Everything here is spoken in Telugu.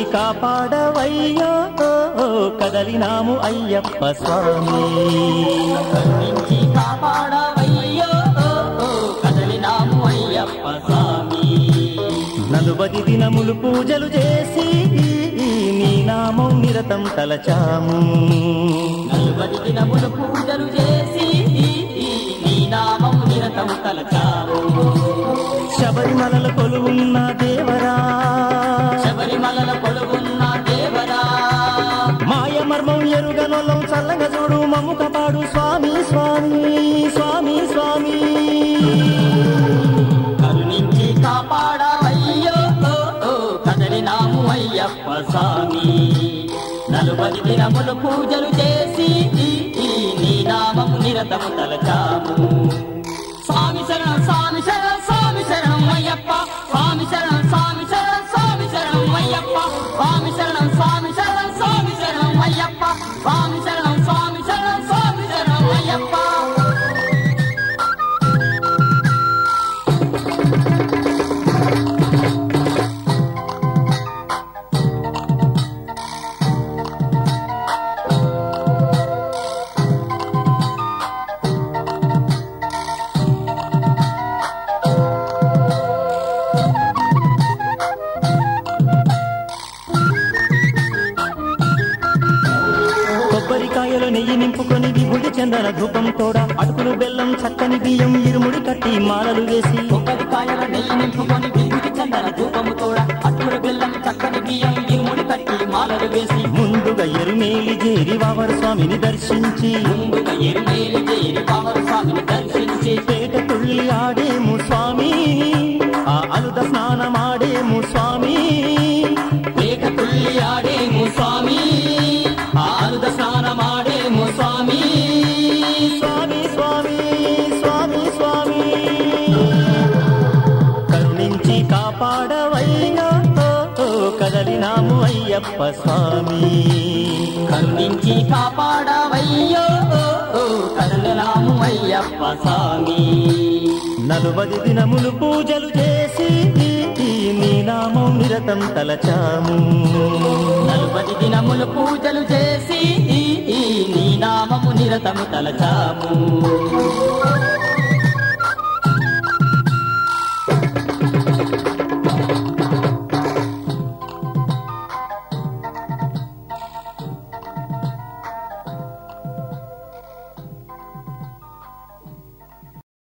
కాపాడవయ్యో కదలినాము అయ్యప్ప స్వామి కరుణించి కాపాడవయ్యో కదలినాము అయ్యప్ప స్వామి నలుబది దినములు పూజలు చేసి నీ నామం నిరతం తలచాము నలుబది దినములు పూజలు చేసి నీ నామం నిరతం తలచాము శబరిమలల కొలువున్న దేవరా శబరిమలల కొలువున్న దేవరా మాయ మర్మం ఎరుగనొల్లం చల్లగా చూడు మమ్ము కాపాడు స్వామి స్వామి స్వామి స్వామి కరుణించి కాపాడవయ్యో కదలినాము అయ్యప్ప స్వామి నలుబది దినములు పూజలు చేసి నీ నామము నిరతము తలచాము స్వామి శరణం స్వామి శరణం స్వామి శరణం అయ్యప్ప స్వామి శరణం స్వామి శరణం స్వామి శరణం అయ్యప్ప స్వామి శరణం స్వామి శరణం స్వామి శరణం అయ్యప్ప స్వామి శరణం స్వామి శరణం స్వామి శరణం అయ్యప్ప కొబ్బరికాయలు నెయ్యి నింపుకొని విభుడి చందన ధూపం తోడ అటుకులు బెల్లం చక్కని బియ్యం ఇరుముడి కట్టి మాలలు వేసి కొబ్బరికాయల నెయ్యి నింపుకొని విభూతి చందన ధూపము తోడ అట్టుల బెల్లం చక్కని బియ్యం ఇరుముడి కట్టి మాలలు వేసి ముందుగా ఎరుమేలి చేరి వావర స్వామిని దర్శించి ముందుగా ఎరుమేలి చేరి పావర స్వామిని దర్శించి పేట తుళ్ళి ఆడేము స్వామి ఆ అలుద స్నానమాడేము స్వామి ఏక తుల్లి ఆడేము స్వామి ఆరుద స్నానమాడేము స్వామి స్వామి స్వామి స్వామి స్వామి కరుణించి కాపాడవయ్యా కదలినాము అయ్యప్ప స్వామి కరుణించి కాపాడవయ్యో కరుణనాము అయ్యప్ప స్వామి నలుబది దినములు పూజలు చేసి నీ నామం నిరతం తలచాము నలుబది దినములు పూజలు చేసి నీ నామము నిరతము తలచాము